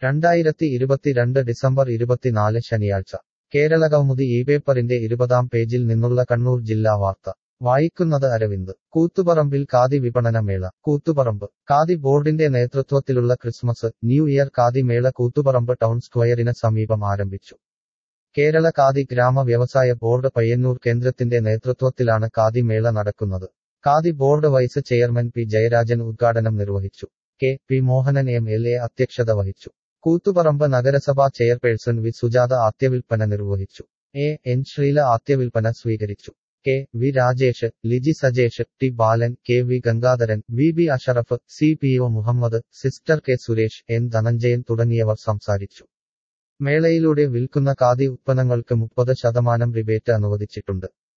രണ്ടായിരത്തി ഇരുപത്തിരണ്ട് ഡിസംബർ ഇരുപത്തിനാല് ശനിയാഴ്ച കേരളകൗമുദി ഈ പേപ്പറിന്റെ ഇരുപതാം പേജിൽ നിന്നുള്ള കണ്ണൂർ ജില്ലാ വാർത്ത വായിക്കുന്നത് അരവിന്ദ് കൂത്തുപറമ്പിൽ ഖാദി വിപണന മേള കൂത്തുപറമ്പ് ഖാദി ബോർഡിന്റെ നേതൃത്വത്തിലുള്ള ക്രിസ്മസ് ന്യൂ ഇയർ ഖാദി മേള കൂത്തുപറമ്പ് ടൗൺ സ്ക്വയറിന് സമീപം ആരംഭിച്ചു കേരള ഖാദി ഗ്രാമ വ്യവസായ ബോർഡ് പയ്യന്നൂർ കേന്ദ്രത്തിന്റെ നേതൃത്വത്തിലാണ് ഖാദി മേള നടക്കുന്നത് khadi board vice chairman P Jayarajan ഉദ്ഘാടനം നിർവഹിച്ചു K P Mohanan M L A അധ്യക്ഷത വഹിച്ചു കൂത്തുപറമ്പ് നഗരസഭാ ചെയർപേഴ്സൺ വി സുജാത ആദ്യവിൽപ്പന നിർവഹിച്ചു എ എൻ ശ്രീല ആദ്യവിൽപ്പന സ്വീകരിച്ചു K V Rajesh Liji Sajesh T Balan K V Gangadharan V B Ashraf C P O Muhammad sister K Suresh N Dhananjayan തുടങ്ങിയവർ സംസാരിച്ചു മേളയിലൂടെ വിൽക്കുന്ന ഖാദി ഉത്പന്നങ്ങൾക്ക് മുപ്പത് ശതമാനം റിബേറ്റ് അനുവദിച്ചിട്ടുണ്ട്